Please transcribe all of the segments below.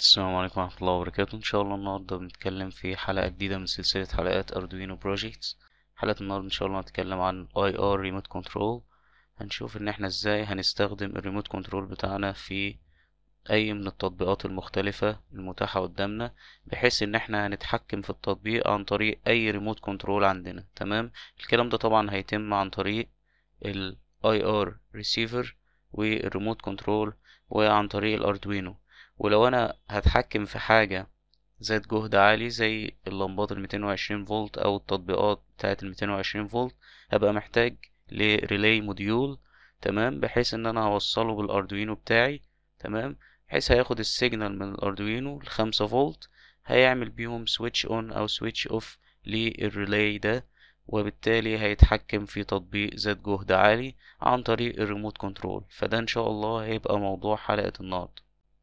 السلام عليكم ورحمة الله وبركاته إن شاء الله النهاردة بنتكلم في حلقة جديدة من سلسلة حلقات أردوينو بروجيكتس حلقة النهاردة إن شاء الله هنتكلم عن IR Remote Control هنشوف إن إحنا إزاي هنستخدم الريموت كنترول بتاعنا في أي من التطبيقات المختلفة المتاحة قدامنا بحيث إن إحنا هنتحكم في التطبيق عن طريق أي ريموت كنترول عندنا تمام الكلام ده طبعا هيتم عن طريق ال IR Receiver والريموت كنترول وعن طريق الأردوينو ولو انا هتحكم في حاجة ذات جهد عالي زي اللمبات الميتين وعشرين فولت او التطبيقات بتاعة الميتين وعشرين فولت هبقى محتاج لريلاي موديول تمام بحيث ان انا هوصله بالاردوينو بتاعي تمام بحيث هياخد السيجنال من الاردوينو لخمسة فولت هيعمل بيهم سويتش اون او سويتش اوف للريلاي ده وبالتالي هيتحكم في تطبيق ذات جهد عالي عن طريق الريموت كنترول فده ان شاء الله هيبقى موضوع حلقة النهاردة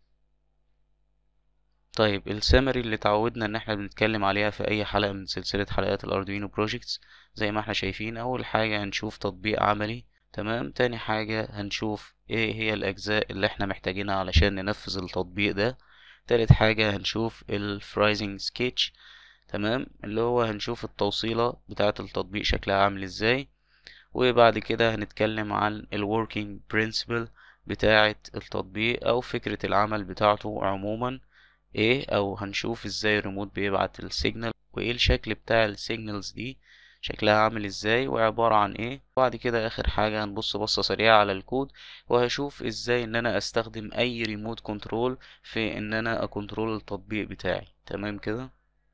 طيب السامري اللي اتعودنا ان احنا بنتكلم عليها في اي حلقة من سلسلة حلقات الاردوينو بروجيكتس زي ما احنا شايفين اول حاجة هنشوف تطبيق عملي تمام تاني حاجة هنشوف ايه هي الاجزاء اللي احنا محتاجينها علشان ننفذ التطبيق ده تالت حاجة هنشوف الفرايزنج سكتش تمام اللي هو هنشوف التوصيلة بتاعة التطبيق شكلها عامل ازاي وبعد كده هنتكلم عن الوركينج برنسبل بتاعة التطبيق او فكرة العمل بتاعته عموما ايه او هنشوف ازاي الريموت بيبعت السيجنال وايه الشكل بتاع السيجنالز دي شكلها عامل ازاي وعبارة عن ايه وبعد كده اخر حاجة هنبص بصة سريعة على الكود وهشوف ازاي ان انا استخدم اي ريموت كنترول في ان انا اكنترول التطبيق بتاعي تمام كده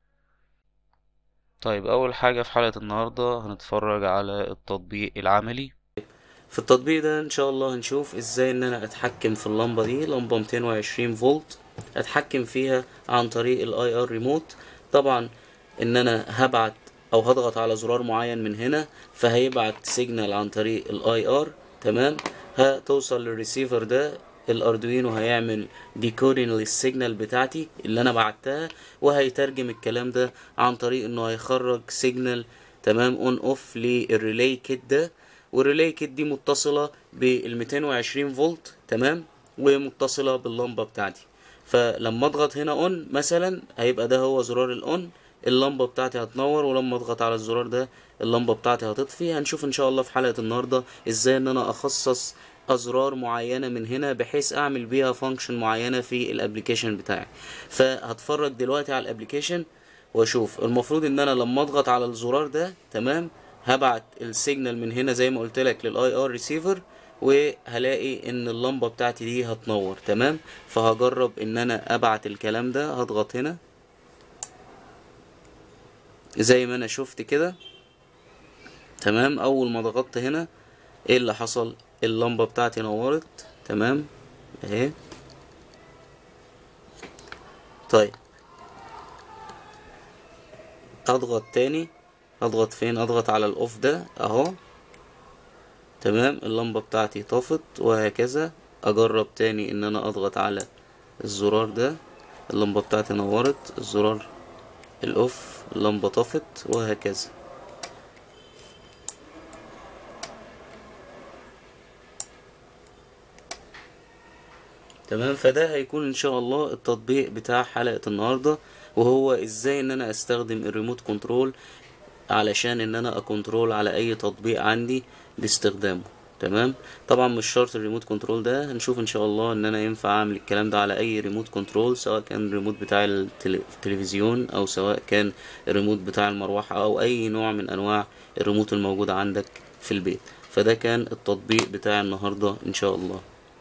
طيب اول حاجة في حلقة النهاردة هنتفرج على التطبيق العملي في التطبيق ده ان شاء الله هنشوف ازاي ان انا اتحكم في اللمبة دي لمبة 220 فولت اتحكم فيها عن طريق الاي ار ريموت طبعا ان انا هبعت او هضغط على زرار معين من هنا فهيبعت سيجنال عن طريق الاي ار تمام هتوصل للريسيفر ده الاردوينو هيعمل ديكودين للسيجنال بتاعتي اللي انا بعتها وهيترجم الكلام ده عن طريق انه هيخرج سيجنال تمام اون اوف للريلاي كيت ده والريلاي كيت دي متصله بال 220 فولت تمام ومتصله باللمبه بتاعتي فلما اضغط هنا اون مثلا هيبقى ده هو زرار الاون اللمبة بتاعتي هتنور ولما اضغط على الزرار ده اللمبة بتاعتي هتطفي هنشوف ان شاء الله في حلقة النهاردة ازاي ان انا اخصص ازرار معينة من هنا بحيث اعمل بيها فانكشن معينة في الابليكيشن بتاعي فهتفرج دلوقتي على الابليكيشن واشوف المفروض ان انا لما اضغط على الزرار ده تمام هبعت السيجنال من هنا زي ما قلت لك للاي ار ريسيفر وهلاقي ان اللمبه بتاعتي دي هتنور تمام فهجرب ان انا ابعت الكلام ده هضغط هنا زي ما انا شفت كده تمام اول ما ضغطت هنا ايه اللي حصل اللمبه بتاعتي نورت تمام اهي طيب اضغط تاني اضغط فين اضغط على الاوف ده اهو تمام اللمبة بتاعتي طفت وهكذا اجرب تاني ان انا اضغط على الزرار ده اللمبة بتاعتي نورت الزرار الاوف اللمبة طفت وهكذا تمام فده هيكون ان شاء الله التطبيق بتاع حلقة النهاردة وهو ازاي ان انا استخدم الريموت كنترول علشان ان انا اكنترول على اي تطبيق عندي باستخدامه تمام طبعا مش شرط الريموت كنترول ده هنشوف ان شاء الله ان انا ينفع اعمل الكلام ده على اي ريموت كنترول سواء كان الريموت بتاع التلفزيون او سواء كان الريموت بتاع المروحة او اي نوع من انواع الريموت الموجودة عندك في البيت فده كان التطبيق بتاع النهاردة ان شاء الله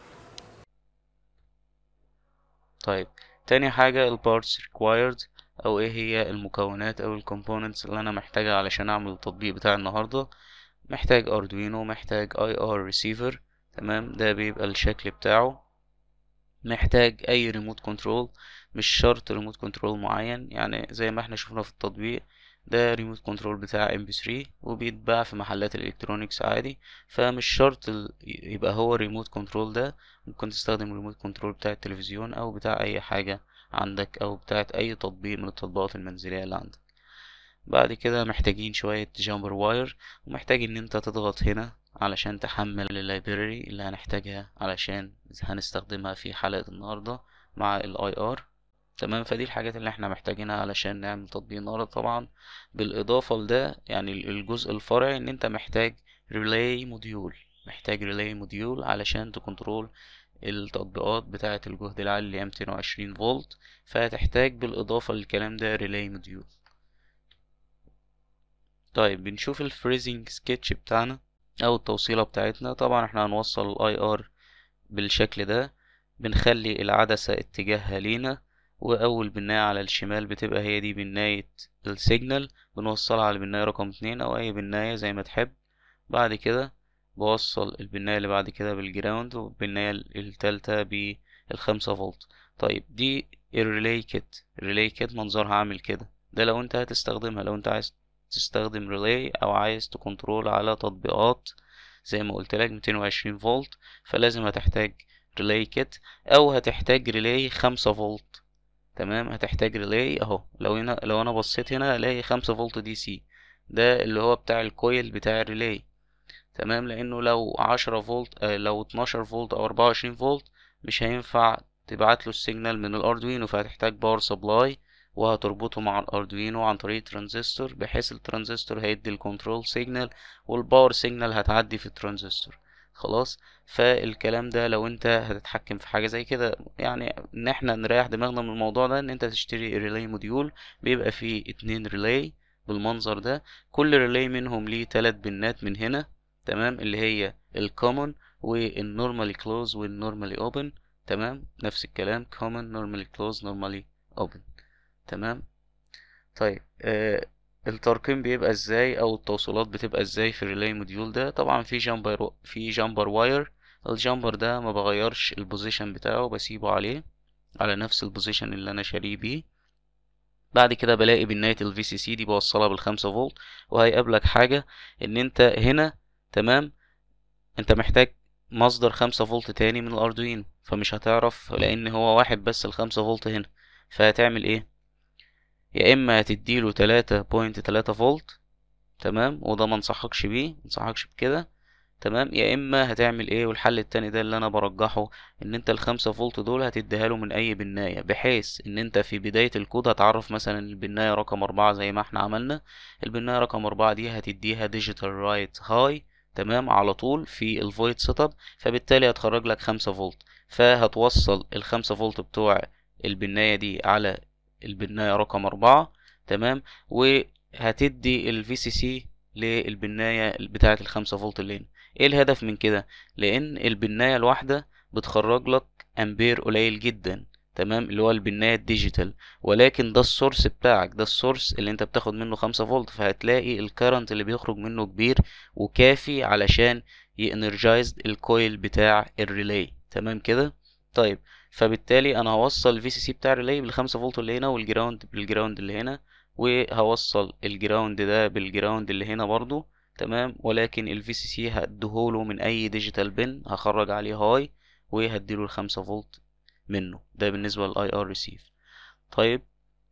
طيب تاني حاجة البارتس required او ايه هي المكونات او الكومبوننتس اللي انا محتاجها علشان اعمل التطبيق بتاع النهارده محتاج اردوينو محتاج اي ار ريسيفر تمام ده بيبقى الشكل بتاعه محتاج اي ريموت كنترول مش شرط ريموت كنترول معين يعني زي ما احنا شفنا في التطبيق ده ريموت كنترول بتاع ام بي 3 وبيتباع في محلات الالكترونيكس عادي فمش شرط يبقى هو ريموت كنترول ده ممكن تستخدم ريموت كنترول بتاع التلفزيون او بتاع اي حاجه عندك او بتاعت اي تطبيق من التطبيقات المنزلية اللي عندك بعد كده محتاجين شوية جامبر واير ومحتاج ان انت تضغط هنا علشان تحمل اللايبراري اللي هنحتاجها علشان هنستخدمها في حلقة النهاردة مع الاي ار تمام فدي الحاجات اللي احنا محتاجينها علشان نعمل تطبيق النهارده طبعا بالاضافه لده يعني الجزء الفرعي ان انت محتاج ريلاي موديول محتاج ريلاي موديول علشان تكنترول التطبيقات بتاعة الجهد العالي اللي هي 220 فولت فهتحتاج بالإضافة للكلام ده ريلاي موديول طيب بنشوف الفريزنج سكتش بتاعنا أو التوصيلة بتاعتنا طبعا احنا هنوصل الاي ار بالشكل ده بنخلي العدسة اتجاهها لينا وأول بناية على الشمال بتبقى هي دي بناية السيجنال بنوصلها على البناية رقم اتنين أو أي بناية زي ما تحب بعد كده بوصل البناية اللي بعد كده بالجراوند والبناية التالتة بالخمسة فولت طيب دي الريلاي كيت الريلاي كيت منظرها عامل كده ده لو انت هتستخدمها لو انت عايز تستخدم ريلاي او عايز تكنترول على تطبيقات زي ما قلت لك 220 فولت فلازم هتحتاج ريلاي كيت او هتحتاج ريلاي خمسة فولت تمام هتحتاج ريلاي اهو لو هنا لو انا بصيت هنا الاقي خمسة فولت دي سي ده اللي هو بتاع الكويل بتاع الريلاي تمام لانه لو عشرة فولت آه لو اتناشر فولت او اربعة وعشرين فولت مش هينفع تبعت له السيجنال من الاردوينو فهتحتاج باور سبلاي وهتربطه مع الاردوينو عن طريق ترانزستور بحيث الترانزستور هيدي الكنترول سيجنال والباور سيجنال هتعدي في الترانزستور خلاص فالكلام ده لو انت هتتحكم في حاجه زي كده يعني ان احنا نريح دماغنا من الموضوع ده ان انت تشتري ريلاي موديول بيبقى فيه اتنين ريلاي بالمنظر ده كل ريلاي منهم ليه تلات بنات من هنا تمام اللي هي الكومن والنورمالي كلوز والنورمالي اوبن تمام نفس الكلام common normally closed normally open تمام طيب آه الترقيم بيبقى ازاي او التوصيلات بتبقى ازاي في الريلاي موديول ده طبعا في جامبر في جامبر واير الجامبر ده ما بغيرش البوزيشن بتاعه بسيبه عليه على نفس البوزيشن اللي انا شاريه بيه بعد كده بلاقي بناية الفي سي سي دي بوصلها بالخمسة فولت وهيقابلك حاجة ان انت هنا تمام انت محتاج مصدر خمسة فولت تاني من الاردوينو فمش هتعرف لان هو واحد بس الخمسة فولت هنا فهتعمل ايه يا اما هتديله تلاتة بوينت تلاتة فولت تمام وده منصحكش بيه منصحكش بكده تمام يا اما هتعمل ايه والحل التاني ده اللي انا برجحه ان انت الخمسة فولت دول هتديها له من اي بناية بحيث ان انت في بداية الكود هتعرف مثلا البناية رقم اربعة زي ما احنا عملنا البناية رقم اربعة دي هتديها ديجيتال رايت هاي تمام على طول في الفويد سيت اب فبالتالي هتخرج لك خمسة فولت فهتوصل الخمسة فولت بتوع البناية دي على البناية رقم أربعة تمام وهتدي الفي سي سي للبناية بتاعة الخمسة فولت اللي هنا ايه الهدف من كده لان البناية الواحدة بتخرج لك امبير قليل جدا تمام اللي هو البناية الديجيتال ولكن ده السورس بتاعك ده السورس اللي انت بتاخد منه خمسة فولت فهتلاقي الكرنت اللي بيخرج منه كبير وكافي علشان يانرجايز الكويل بتاع الريلاي تمام كده طيب فبالتالي انا هوصل الفي سي سي بتاع الريلاي بالخمسة فولت اللي هنا والجراوند بالجراوند اللي هنا وهوصل الجراوند ده بالجراوند اللي هنا برضو تمام ولكن الفي سي سي هديهوله من اي ديجيتال بن هخرج عليه هاي وهديله الخمسة فولت منه ده بالنسبة للاي ار ريسيف طيب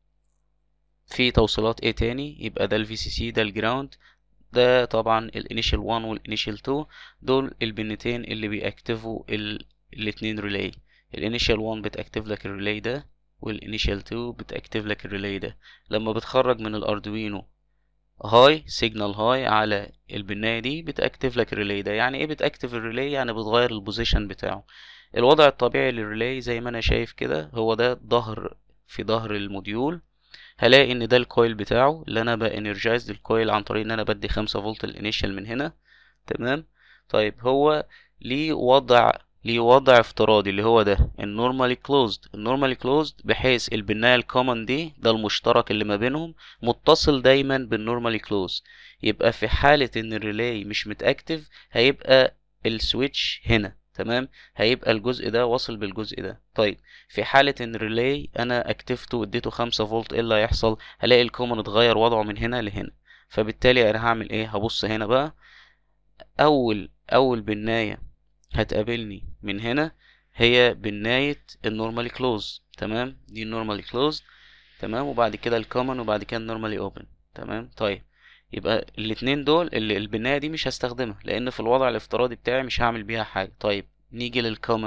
في توصيلات ايه تاني يبقى ده الفي سي سي ده الجراوند ده طبعا الانيشال 1 والانيشال 2 دول البنتين اللي بيأكتفوا الاتنين ريلاي الانيشال 1 بتأكتف لك الريلاي ده والانيشال 2 بتأكتف لك الريلاي ده لما بتخرج من الاردوينو هاي سيجنال هاي على البناية دي بتأكتف لك الريلاي ده يعني ايه بتأكتف الريلاي يعني بتغير البوزيشن بتاعه الوضع الطبيعي للريلاي زي ما انا شايف كده هو ده ظهر في ظهر الموديول هلاقي ان ده الكويل بتاعه اللي انا بانرجايز الكويل عن طريق ان انا بدي خمسة فولت الانيشال من هنا تمام طيب هو ليه وضع ليه وضع افتراضي اللي هو ده النورمالي كلوزد النورمالي كلوزد بحيث البناية الكومن دي ده المشترك اللي ما بينهم متصل دايما بالنورمالي كلوز يبقى في حالة ان الريلاي مش متأكتف هيبقى السويتش هنا تمام هيبقى الجزء ده واصل بالجزء ده طيب في حالة ان الريلاي انا اكتفته واديته خمسة فولت ايه اللي هيحصل هلاقي الكومن اتغير وضعه من هنا لهنا فبالتالي انا هعمل ايه هبص هنا بقى اول اول بناية هتقابلني من هنا هي بناية النورمالي كلوز تمام دي النورمالي كلوز تمام وبعد كده الكومن وبعد كده النورمالي اوبن تمام طيب يبقى الاتنين دول اللي البناية دي مش هستخدمها لان في الوضع الافتراضي بتاعي مش هعمل بيها حاجة طيب نيجي للكومن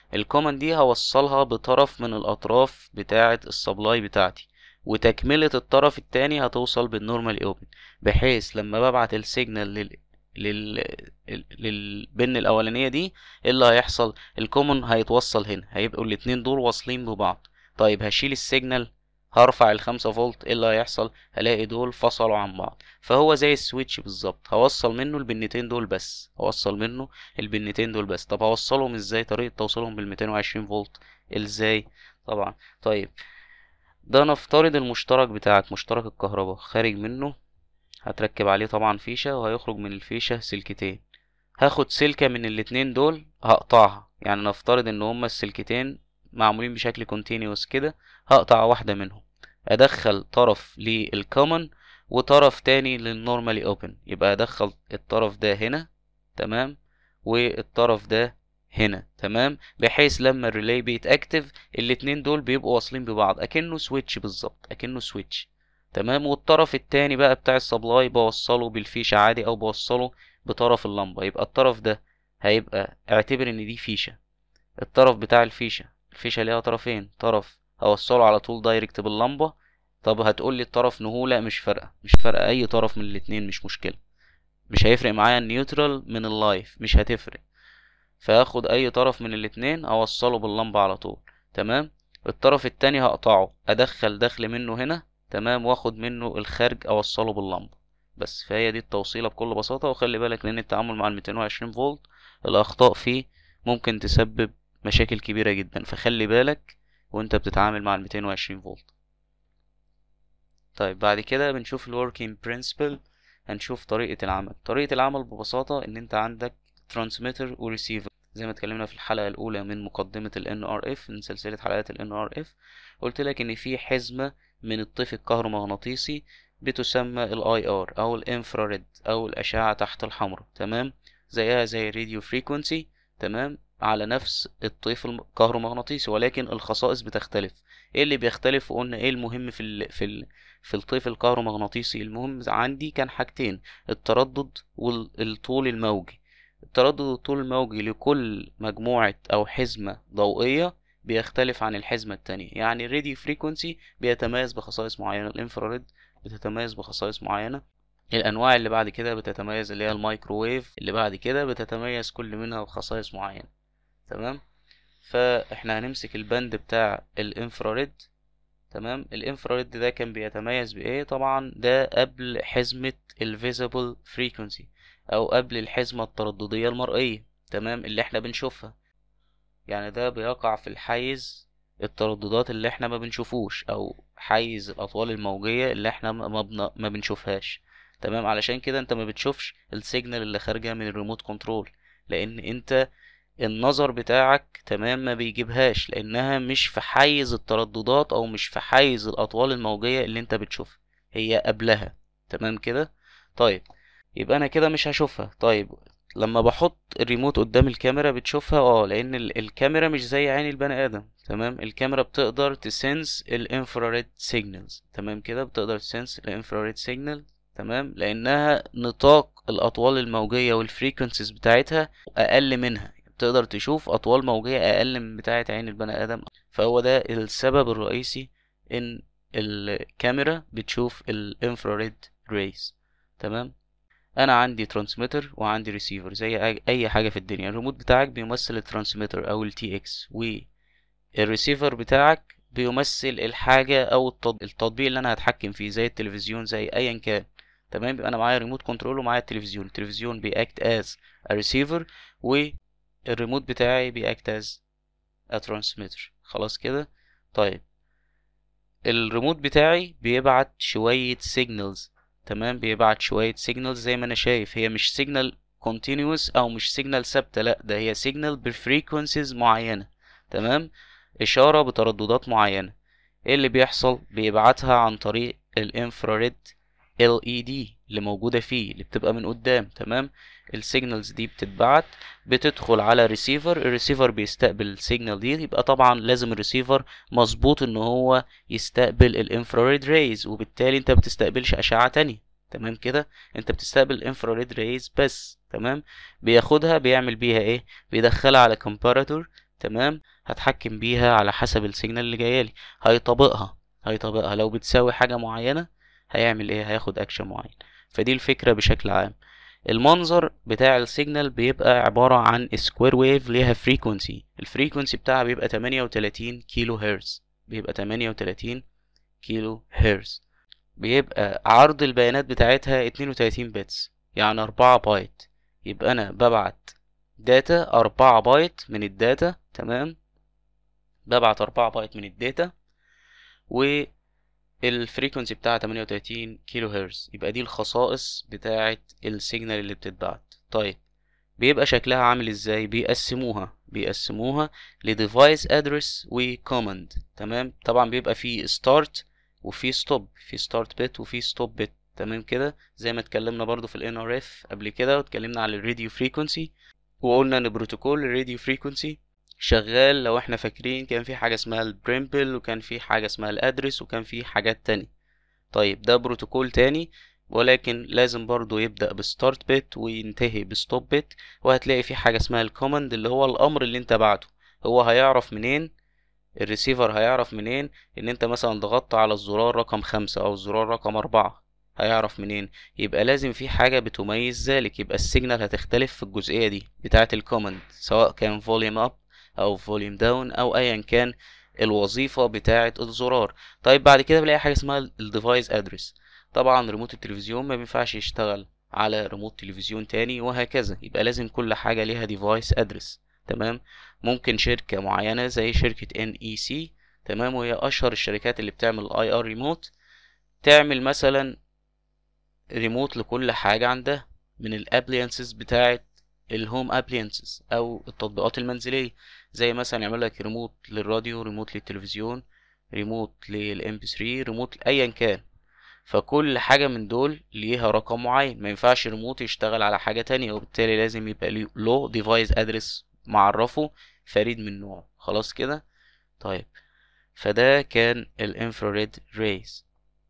الكومن دي هوصلها بطرف من الاطراف بتاعه السبلاي بتاعتي وتكملة الطرف التاني هتوصل بالنورمال اوبن بحيث لما ببعت السيجنال لل لل للبن الاولانيه دي ايه اللي هيحصل الكومن هيتوصل هنا هيبقوا الاتنين دول واصلين ببعض طيب هشيل السيجنال هرفع الخمسة فولت ايه اللي هيحصل هلاقي دول فصلوا عن بعض فهو زي السويتش بالظبط هوصل منه البنتين دول بس هوصل منه البنتين دول بس طب هوصلهم ازاي طريقة توصيلهم بالميتين وعشرين فولت ازاي طبعا طيب ده نفترض المشترك بتاعك مشترك الكهرباء خارج منه هتركب عليه طبعا فيشة وهيخرج من الفيشة سلكتين هاخد سلكة من الاتنين دول هقطعها يعني نفترض ان هما السلكتين معمولين بشكل كونتينيوس كده هقطع واحدة منهم ادخل طرف للكومن وطرف تاني للنورمالي اوبن يبقى ادخل الطرف ده هنا تمام والطرف ده هنا تمام بحيث لما الريلاي بيتاكتف الاتنين دول بيبقوا واصلين ببعض اكنه سويتش بالظبط اكنه سويتش تمام والطرف التاني بقى بتاع السبلاي بوصله بالفيشة عادي او بوصله بطرف اللمبة يبقى الطرف ده هيبقى اعتبر ان دي فيشة الطرف بتاع الفيشة الفيشة ليها طرفين طرف هوصله على طول دايركت باللمبة طب هتقول لي الطرف نهو لا مش فارقة مش فارقة اي طرف من الاتنين مش مشكلة مش هيفرق معايا النيوترال من اللايف مش هتفرق فاخد اي طرف من الاتنين اوصله باللمبة على طول تمام الطرف التاني هقطعه ادخل دخل منه هنا تمام واخد منه الخارج اوصله باللمبة بس فهي دي التوصيلة بكل بساطة وخلي بالك لان التعامل مع الميتين وعشرين فولت الاخطاء فيه ممكن تسبب مشاكل كبيرة جدا فخلي بالك وانت بتتعامل مع الميتين وعشرين فولت طيب بعد كده بنشوف الوركينج برنسبل هنشوف طريقة العمل طريقة العمل ببساطة ان انت عندك ترانسميتر وريسيفر زي ما اتكلمنا في الحلقة الأولى من مقدمة ال NRF من سلسلة حلقات ال NRF قلت لك إن في حزمة من الطيف الكهرومغناطيسي بتسمى ال IR أو الانفراريد أو الأشعة تحت الحمراء تمام زيها زي الراديو فريكونسي تمام على نفس الطيف الكهرومغناطيسي ولكن الخصائص بتختلف ايه اللي بيختلف وقلنا ايه المهم في ال في ال في الطيف الكهرومغناطيسي المهم عندي كان حاجتين التردد والطول الموجي التردد والطول الموجي لكل مجموعة أو حزمة ضوئية بيختلف عن الحزمة التانية يعني الراديو فريكونسي بيتميز بخصائص معينة الانفراريد بتتميز بخصائص معينة الأنواع اللي بعد كده بتتميز اللي هي الميكروويف اللي بعد كده بتتميز كل منها بخصائص معينة تمام فاحنا هنمسك البند بتاع الانفراريد تمام الانفراريد ده كان بيتميز بايه طبعا ده قبل حزمة الفيزيبل فريكونسي او قبل الحزمة الترددية المرئية تمام اللي احنا بنشوفها يعني ده بيقع في الحيز الترددات اللي احنا ما بنشوفوش او حيز الاطوال الموجية اللي احنا ما, بن... ما بنشوفهاش تمام علشان كده انت ما بتشوفش السيجنال اللي خارجة من الريموت كنترول لان انت النظر بتاعك تمام ما بيجيبهاش لانها مش في حيز الترددات او مش في حيز الاطوال الموجية اللي انت بتشوفها هي قبلها تمام كده طيب يبقى انا كده مش هشوفها طيب لما بحط الريموت قدام الكاميرا بتشوفها اه لان الكاميرا مش زي عين البني ادم تمام الكاميرا بتقدر تسنس الانفراريد سيجنالز تمام كده بتقدر تسنس الانفراريد سيجنال تمام لانها نطاق الاطوال الموجيه والفريكونسيز بتاعتها اقل منها تقدر تشوف اطوال موجيه اقل من بتاعه عين البني ادم فهو ده السبب الرئيسي ان الكاميرا بتشوف الانفراريد ريز تمام انا عندي ترانسميتر وعندي ريسيفر زي اي حاجه في الدنيا الريموت بتاعك بيمثل الترانسميتر او التي اكس والريسيفر بتاعك بيمثل الحاجه او التطبيق اللي انا هتحكم فيه زي التلفزيون زي ايا كان تمام يبقى انا معايا ريموت كنترول ومعايا التلفزيون التلفزيون بيأكت از ريسيفر والريموت بتاعي بيأكت از ترانسميتر خلاص كده طيب الريموت بتاعي بيبعت شويه سيجنالز تمام بيبعت شوية سيجنالز زي ما انا شايف هي مش سيجنال continuous او مش سيجنال ثابتة لا ده هي سيجنال بفريكونسيز معينة تمام اشارة بترددات معينة ايه اللي بيحصل بيبعتها عن طريق الانفراريد LED اللي موجودة فيه اللي بتبقى من قدام تمام السيجنالز دي بتتبعت بتدخل على ريسيفر الريسيفر بيستقبل السيجنال دي يبقى طبعا لازم الريسيفر مظبوط ان هو يستقبل الانفراريد ريز وبالتالي انت بتستقبلش اشعة تانية تمام كده انت بتستقبل الانفراريد ريز بس تمام بياخدها بيعمل بيها ايه بيدخلها على كومباراتور تمام هتحكم بيها على حسب السيجنال اللي جايالي هيطبقها هيطبقها لو بتساوي حاجة معينة هيعمل ايه هياخد اكشن معين فدي الفكرة بشكل عام المنظر بتاع السيجنال بيبقى عبارة عن سكوير ويف ليها فريكونسي الفريكونسي بتاعها بيبقى 38 كيلو هرتز بيبقى 38 كيلو هرتز بيبقى عرض البيانات بتاعتها 32 بتس يعني 4 بايت يبقى انا ببعت داتا 4 بايت من الداتا تمام ببعت 4 بايت من الداتا والفريكونسي بتاعها 38 كيلو هرتز يبقى دي الخصائص بتاعة السيجنال اللي بتتبعت طيب بيبقى شكلها عامل ازاي بيقسموها بيقسموها لديفايس ادرس وكوماند تمام طبعا بيبقى في ستارت وفي ستوب في ستارت بت وفي ستوب بت تمام كده زي ما اتكلمنا برضو في ال NRF قبل كده واتكلمنا على الراديو فريكونسي وقلنا ان بروتوكول الراديو فريكونسي شغال لو احنا فاكرين كان في حاجة اسمها البريمبل وكان في حاجة اسمها الادرس وكان في حاجات تانية طيب ده بروتوكول تاني ولكن لازم برضو يبدأ بستارت بت وينتهي بستوب بت وهتلاقي في حاجة اسمها الكوماند اللي هو الأمر اللي انت بعته هو هيعرف منين الريسيفر هيعرف منين ان انت مثلا ضغطت على الزرار رقم خمسة او الزرار رقم أربعة هيعرف منين يبقى لازم في حاجة بتميز ذلك يبقى السيجنال هتختلف في الجزئية دي بتاعة الكوماند سواء كان فوليوم اب او فوليوم داون او ايا كان الوظيفة بتاعة الزرار طيب بعد كده بلاقي حاجة اسمها الديفايس ادرس طبعا ريموت التلفزيون ما بينفعش يشتغل على ريموت تلفزيون تاني وهكذا يبقى لازم كل حاجة ليها ديفايس ادرس تمام ممكن شركة معينة زي شركة ان اي سي تمام وهي اشهر الشركات اللي بتعمل اي ار ريموت تعمل مثلا ريموت لكل حاجة عندها من الابلينسز بتاعة الهوم ابلينسز او التطبيقات المنزلية زي مثلا يعمل لك ريموت للراديو ريموت للتلفزيون ريموت للام بي 3 ريموت ايا كان فكل حاجة من دول ليها رقم معين ما ينفعش ريموت يشتغل على حاجة تانية وبالتالي لازم يبقى له ديفايس ادرس معرفه فريد من نوعه خلاص كده طيب فده كان الانفراريد ريز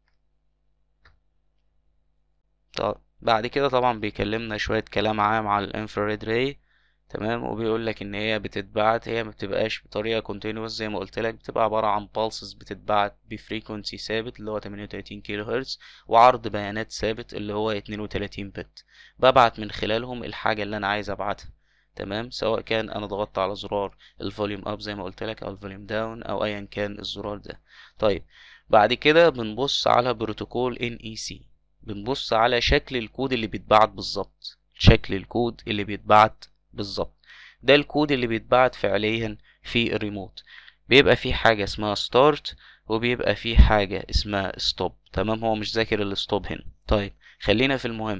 طب بعد كده طبعا بيكلمنا شوية كلام عام على الانفراريد راي تمام وبيقول لك ان هي بتتبعت هي ما بتبقاش بطريقه كونتينوس زي ما قلت لك بتبقى عباره عن بالسز بتتبعت بفريكونسي ثابت اللي هو 38 كيلو هرتز وعرض بيانات ثابت اللي هو 32 بت ببعت من خلالهم الحاجه اللي انا عايز ابعتها تمام سواء كان انا ضغطت على زرار الفوليوم اب زي ما قلت لك او الفوليوم داون او ايا كان الزرار ده طيب بعد كده بنبص على بروتوكول ان اي سي بنبص على شكل الكود اللي بيتبعت بالظبط شكل الكود اللي بيتبعت بالظبط ده الكود اللي بيتبعت فعليا في الريموت بيبقى فيه حاجة اسمها ستارت وبيبقى فيه حاجة اسمها ستوب تمام هو مش ذاكر الستوب هنا طيب خلينا في المهم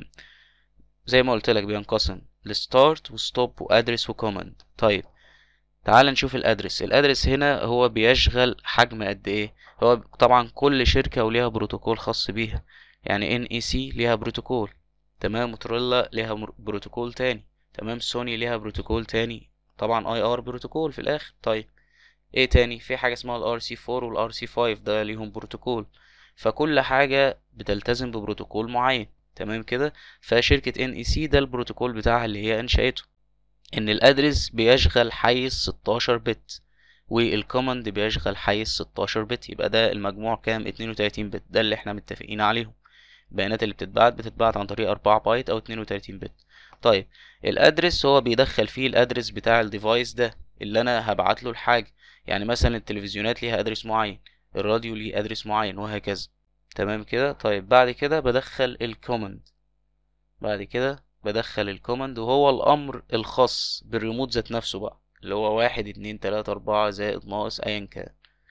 زي ما قلت لك بينقسم لستارت وستوب وادرس وكوماند طيب تعال نشوف الادرس الادرس هنا هو بيشغل حجم قد ايه هو طبعا كل شركة وليها بروتوكول خاص بيها يعني ان اي سي ليها بروتوكول تمام موتوريلا ليها بروتوكول تاني تمام سوني ليها بروتوكول تاني طبعا اي ار بروتوكول في الاخر طيب ايه تاني في حاجه اسمها الار سي 4 والار سي 5 ده ليهم بروتوكول فكل حاجه بتلتزم ببروتوكول معين تمام كده فشركه ان اي سي ده البروتوكول بتاعها اللي هي انشأته ان الادرس بيشغل حيز 16 بت والكوماند بيشغل حيز 16 بت يبقى ده المجموع كام 32 بت ده اللي احنا متفقين عليهم البيانات اللي بتتبعت بتتبعت عن طريق 4 بايت او 32 بت طيب الادرس هو بيدخل فيه الادرس بتاع الديفايس ده اللي انا هبعت له الحاجه يعني مثلا التلفزيونات ليها ادرس معين الراديو ليه ادرس معين وهكذا تمام كده طيب بعد كده بدخل الكوماند بعد كده بدخل الكوماند وهو الامر الخاص بالريموت ذات نفسه بقى اللي هو واحد اتنين تلاتة اربعة زائد ناقص ايا كان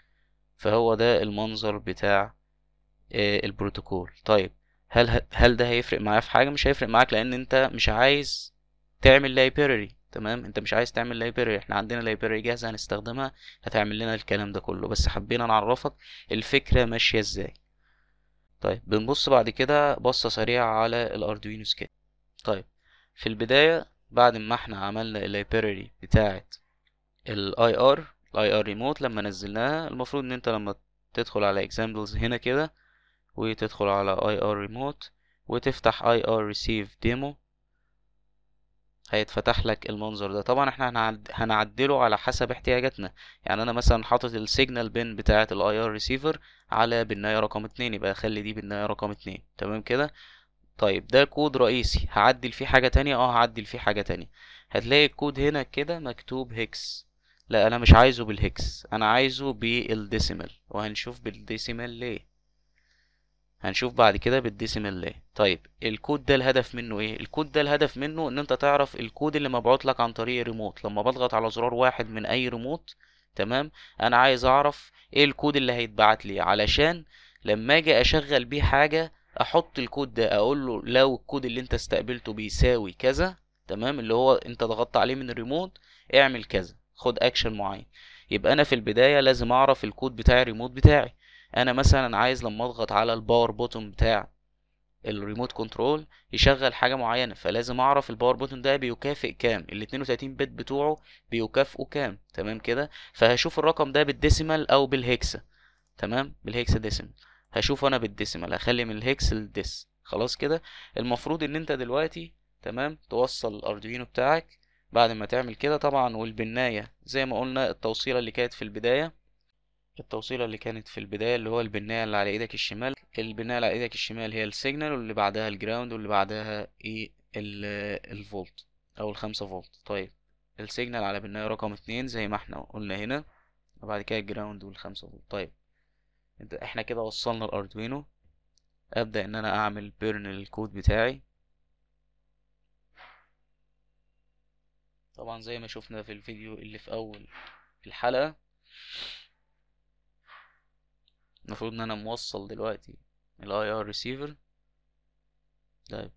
فهو ده المنظر بتاع البروتوكول طيب هل هل ده هيفرق معايا في حاجه مش هيفرق معاك لان انت مش عايز تعمل لايبراري تمام انت مش عايز تعمل لايبراري احنا عندنا لايبراري جاهزه هنستخدمها هتعمل لنا الكلام ده كله بس حبينا نعرفك الفكره ماشيه ازاي طيب بنبص بعد كده بصه سريعه على الاردوينو سكيت طيب في البدايه بعد ما احنا عملنا اللايبراري بتاعه الاي ار الاي ار ريموت لما نزلناها المفروض ان انت لما تدخل على اكزامبلز هنا كده وتدخل على اي ار ريموت وتفتح اي ار ريسيف ديمو هيتفتح لك المنظر ده طبعا احنا هنعد- هنعدله على حسب احتياجاتنا يعني انا مثلا حاطط السيجنال بين بتاعه الاي ار ريسيفر على بنايه رقم اتنين يبقى اخلي دي بنايه رقم اتنين تمام كده طيب ده كود رئيسي هعدل فيه حاجة تانية اه هعدل فيه حاجة تانية هتلاقي الكود هنا كده مكتوب هيكس لا انا مش عايزه بالهيكس انا عايزه بالديسيمال وهنشوف بالديسيمال ليه هنشوف بعد كده بالديسيمال ليه طيب الكود ده الهدف منه ايه الكود ده الهدف منه ان انت تعرف الكود اللي مبعوت لك عن طريق الريموت لما بضغط على زرار واحد من اي ريموت تمام انا عايز اعرف ايه الكود اللي هيتبعت لي علشان لما اجي اشغل بيه حاجة احط الكود ده اقول له لو الكود اللي انت استقبلته بيساوي كذا تمام اللي هو انت ضغطت عليه من الريموت اعمل كذا خد اكشن معين يبقى انا في البداية لازم اعرف الكود بتاع الريموت بتاعي انا مثلا عايز لما اضغط على الباور بوتون بتاع الريموت كنترول يشغل حاجة معينة فلازم اعرف الباور بوتون ده بيكافئ كام ال 32 بت بتوعه بيكافئوا كام تمام كده فهشوف الرقم ده بالديسيمال او بالهكسا تمام بالهكسا ديسيمال هشوف انا بالديسيمال هخلي من الهكس للديس خلاص كده المفروض ان انت دلوقتي تمام توصل الاردوينو بتاعك بعد ما تعمل كده طبعا والبناية زي ما قلنا التوصيلة اللي كانت في البداية التوصيلة اللي كانت في البداية اللي هو البناية اللي على ايدك الشمال البناية اللي على ايدك الشمال هي السيجنال واللي بعدها الجراوند واللي بعدها ايه ال- الفولت او الخمسة فولت طيب السيجنال على بناية رقم اتنين زي ما احنا قلنا هنا وبعد كده الجراوند والخمسة فولت طيب انت احنا كده وصلنا الاردوينو ابدأ ان انا اعمل بيرن للكود بتاعي طبعا زي ما شفنا في الفيديو اللي في اول الحلقة المفروض ان انا موصل دلوقتي الاي ار ريسيفر طيب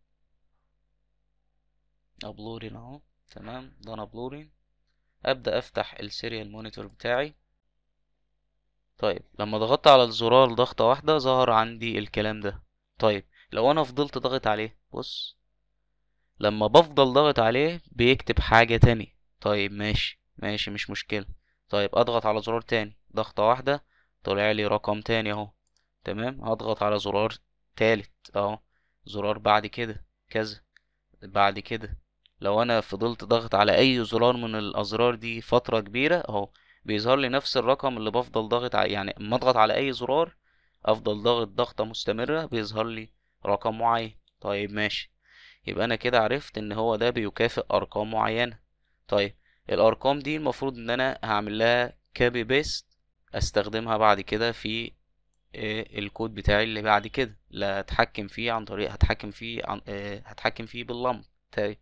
ابلودين اهو تمام ده انا ابلودين ابدا افتح السيريال مونيتور بتاعي طيب لما ضغطت على الزرار ضغطة واحدة ظهر عندي الكلام ده طيب لو انا فضلت ضغط عليه بص لما بفضل ضغط عليه بيكتب حاجة تاني طيب ماشي ماشي مش مشكلة طيب اضغط على زرار تاني ضغطة واحدة طلع لي رقم تاني اهو تمام هضغط على زرار تالت اهو زرار بعد كده كذا بعد كده لو انا فضلت ضغط على اي زرار من الازرار دي فترة كبيرة اهو بيظهر لي نفس الرقم اللي بفضل ضغط على يعني اما اضغط على اي زرار افضل ضغط ضغطة مستمرة بيظهر لي رقم معين طيب ماشي يبقى انا كده عرفت ان هو ده بيكافئ ارقام معينة طيب الارقام دي المفروض ان انا هعمل لها كابي بيست استخدمها بعد كده في آه، الكود بتاعي اللي بعد كده لا هتحكم فيه عن طريق هتحكم فيه عن آه، هتحكم فيه باللمب طيب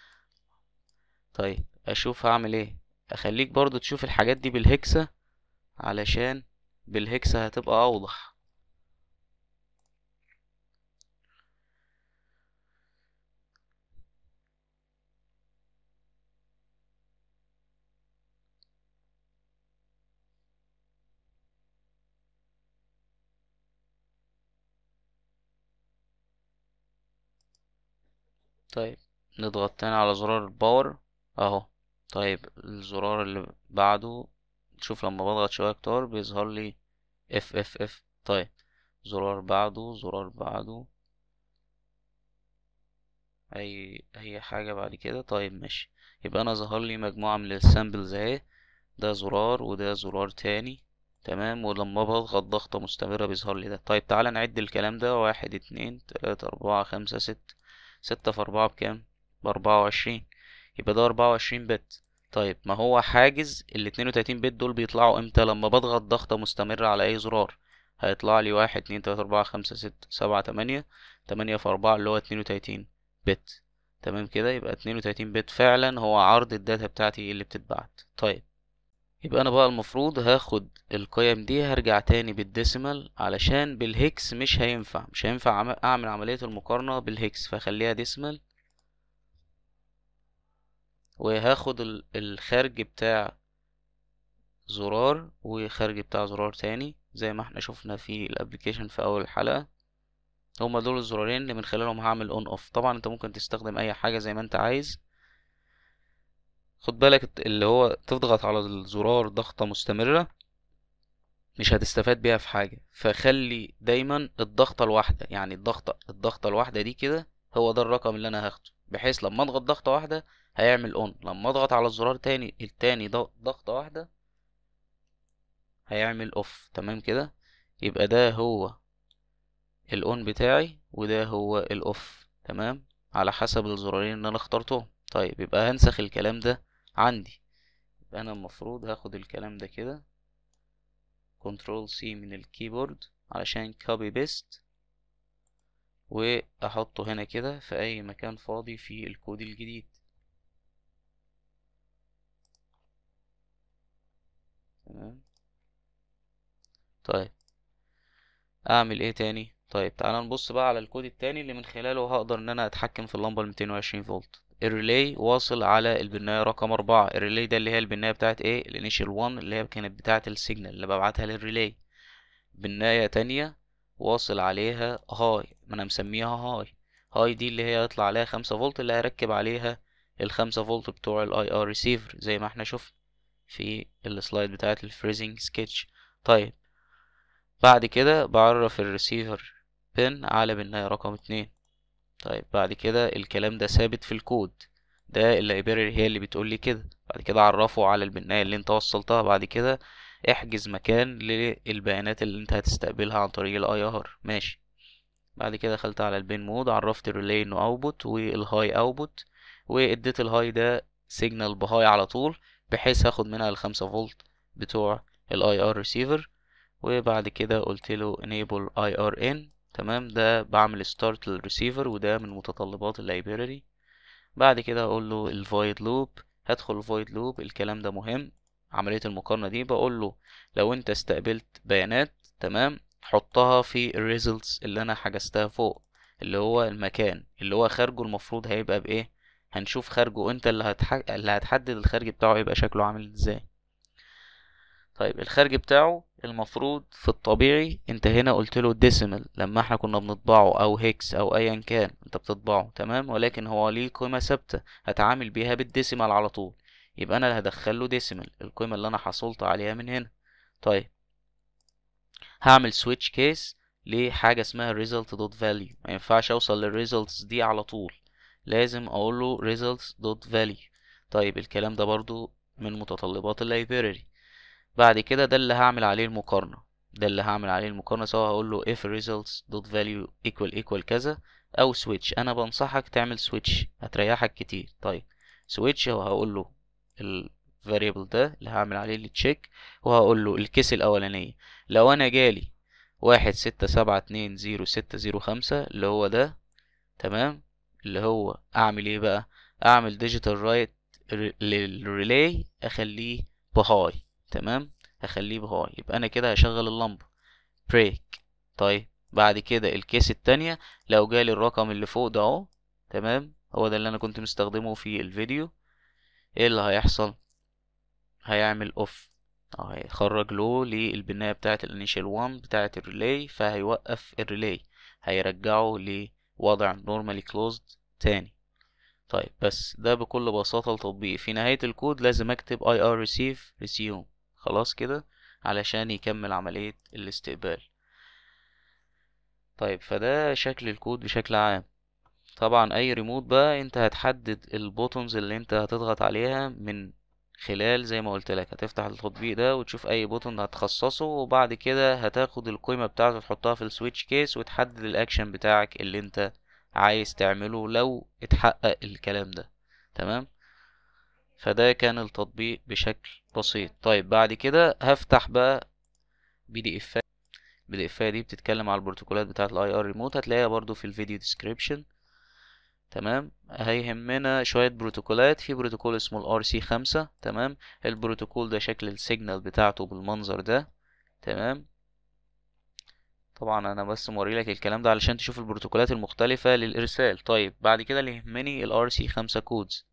طيب اشوف هعمل ايه اخليك برضو تشوف الحاجات دي بالهكسة علشان بالهكسة هتبقى اوضح طيب نضغط تاني على زرار الباور اهو طيب الزرار اللي بعده شوف لما بضغط شوية كتار بيظهر لي اف اف اف طيب زرار بعده زرار بعده اي اي حاجة بعد كده طيب ماشي يبقى انا ظهر لي مجموعة من السامبلز اهي ده زرار وده زرار تاني تمام ولما بضغط ضغطة مستمرة بيظهر لي ده طيب تعالى نعد الكلام ده واحد اتنين تلاتة اربعة خمسة ستة ستة في اربعة بكام باربعة وعشرين يبقى ده اربعة وعشرين بت طيب ما هو حاجز ال 32 بت دول بيطلعوا امتى لما بضغط ضغطة مستمرة على اي زرار هيطلع لي واحد اتنين تلاتة اربعة خمسة ستة سبعة تمانية تمانية في اربعة اللي هو 32 بت تمام كده يبقى 32 بت فعلا هو عرض الداتا بتاعتي اللي بتتبعت طيب يبقى انا بقى المفروض هاخد القيم دي هرجع تاني بالديسيمال علشان بالهكس مش هينفع مش هينفع عم- اعمل عملية المقارنة بالهكس فخليها ديسيمال وهاخد ال- الخارج بتاع زرار وخارج بتاع زرار تاني زي ما احنا شفنا في الابليكيشن في اول الحلقة هما دول الزرارين اللي من خلالهم هعمل اون اوف طبعا انت ممكن تستخدم اي حاجة زي ما انت عايز خد بالك الت- اللي هو تضغط على الزرار ضغطة مستمرة مش هتستفاد بيها في حاجة فخلي دايما الضغطة الواحدة يعني الضغطة الضغطة الواحدة دي كده هو ده الرقم اللي انا هاخده بحيث لما اضغط ضغطة واحدة هيعمل اون لما اضغط على الزرار تاني التاني ضغطة واحدة هيعمل اوف تمام كده يبقى ده هو الاون بتاعي وده هو الاوف تمام على حسب الزرارين اللي انا اخترتهم طيب يبقى هنسخ الكلام ده عندي يبقى انا المفروض هاخد الكلام ده كده كنترول سي من الكيبورد علشان كوبي بيست واحطه هنا كده في اي مكان فاضي في الكود الجديد تمام طيب اعمل ايه تاني طيب تعالى نبص بقى على الكود التاني اللي من خلاله هقدر ان انا اتحكم في اللمبه ال 220 فولت الريلي واصل على البناية رقم أربعة الريلي ده اللي هي البناية بتاعت ايه الانيشال 1 اللي هي كانت بتاعت السيجنال اللي ببعتها للريلي بناية تانية واصل عليها هاي ما انا مسميها هاي هاي دي اللي هي يطلع عليها خمسة فولت اللي هركب عليها الخمسة فولت بتوع الاي ار ريسيفر زي ما احنا شفنا في السلايد بتاعت الفريزنج سكتش طيب بعد كده بعرف الريسيفر بن على بناية رقم اتنين طيب بعد كده الكلام ده ثابت في الكود ده اللايبراري هي اللي بتقول لي كده بعد كده عرفه على البناية اللي انت وصلتها بعد كده احجز مكان للبيانات اللي انت هتستقبلها عن طريق الاي ار ماشي بعد كده دخلت على البين مود عرفت الريلي انه اوتبوت والهاي اوتبوت واديت الهاي ده سيجنال بهاي على طول بحيث هاخد منها الخمسة فولت بتوع الاي ار ريسيفر وبعد كده قلت له enable IRN تمام ده بعمل start للريسيفر وده من متطلبات اللايبراري بعد كده اقول له الفويد لوب هدخل الفويد لوب الكلام ده مهم عملية المقارنة دي بقول له لو انت استقبلت بيانات تمام حطها في الريزلتس اللي انا حجزتها فوق اللي هو المكان اللي هو خارجه المفروض هيبقى بايه هنشوف خارجه انت اللي, هتح... اللي هتحدد الخارج بتاعه يبقى شكله عامل ازاي طيب الخارج بتاعه المفروض في الطبيعي انت هنا قلت له ديسيمال لما احنا كنا بنطبعه او هيكس او ايا كان انت بتطبعه تمام ولكن هو ليه قيمة ثابتة هتعامل بيها بالديسيمال على طول يبقى انا هدخل له ديسيمال القيمة اللي انا حصلت عليها من هنا طيب هعمل سويتش كيس لحاجة اسمها result dot value ما ينفعش اوصل للريزلتس دي على طول لازم اقول له results dot value طيب الكلام ده برضو من متطلبات اللايبراري بعد كده ده اللي هعمل عليه المقارنة ده اللي هعمل عليه المقارنة سواء هقول له if results dot value equal equal كذا او switch انا بنصحك تعمل switch هتريحك كتير طيب switch وهقول له ال variable ده اللي هعمل عليه التشيك وهقول له الكيس الاولانية لو انا جالي واحد ستة سبعة اتنين زيرو ستة زيرو خمسة اللي هو ده تمام اللي هو اعمل ايه بقى اعمل digital write للريلاي اخليه بهاي تمام هخليه بهاي يبقى انا كده هشغل اللمبة بريك طيب بعد كده الكيس التانية لو جالي الرقم اللي فوق ده اهو تمام هو ده اللي انا كنت مستخدمه في الفيديو ايه اللي هيحصل هيعمل اوف اه هيخرج له للبناية بتاعة الانيشال 1 بتاعة الريلاي فهيوقف الريلاي هيرجعه لوضع نورمالي كلوزد تاني طيب بس ده بكل بساطة التطبيق في نهاية الكود لازم اكتب ir receive resume خلاص كده علشان يكمل عملية الاستقبال طيب فده شكل الكود بشكل عام طبعا اي ريموت بقى انت هتحدد البوتونز اللي انت هتضغط عليها من خلال زي ما قلت لك هتفتح التطبيق ده وتشوف اي بوتون هتخصصه وبعد كده هتاخد القيمة بتاعته تحطها في السويتش كيس وتحدد الاكشن بتاعك اللي انت عايز تعمله لو اتحقق الكلام ده تمام فده كان التطبيق بشكل بسيط طيب بعد كده هفتح بقى بي دي اف بي دي اف دي بتتكلم على البروتوكولات بتاعه الاي ار ريموت هتلاقيها برضو في الفيديو ديسكريبشن تمام هيهمنا شوية بروتوكولات في بروتوكول اسمه الار سي خمسة تمام البروتوكول ده شكل السيجنال بتاعته بالمنظر ده تمام طبعا انا بس موريلك الكلام ده علشان تشوف البروتوكولات المختلفة للارسال طيب بعد كده اللي يهمني الار سي خمسة كودز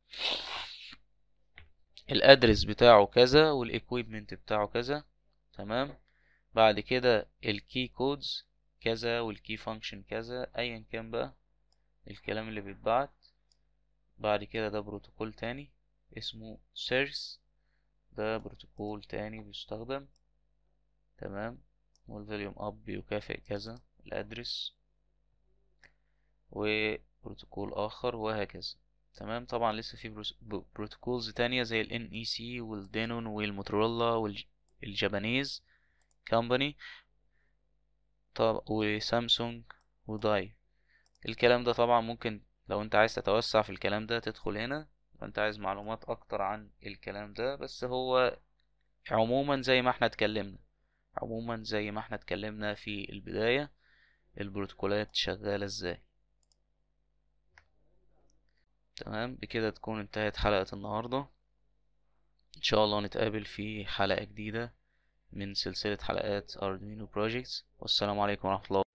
الادرس بتاعه كذا والايكويبمنت بتاعه كذا تمام بعد كده الكي كودز كذا والكي فانكشن كذا ايا كان بقى الكلام اللي بيتبعت بعد كده ده بروتوكول تاني اسمه سيرس ده بروتوكول تاني بيستخدم تمام والفوليوم اب بيكافئ كذا الادرس بروتوكول اخر وهكذا تمام طبعا لسه في بروس- ب- بروتوكولز تانية زي ال NEC والدينون والموتورولا والجابانيز كامباني طب وسامسونج وداي الكلام ده طبعا ممكن لو انت عايز تتوسع في الكلام ده تدخل هنا لو انت عايز معلومات اكتر عن الكلام ده بس هو عموما زي ما احنا اتكلمنا عموما زي ما احنا اتكلمنا في البداية البروتوكولات شغالة ازاي تمام بكده تكون انتهت حلقة النهاردة ان شاء الله نتقابل في حلقة جديدة من سلسلة حلقات Arduino Projects والسلام عليكم ورحمة الله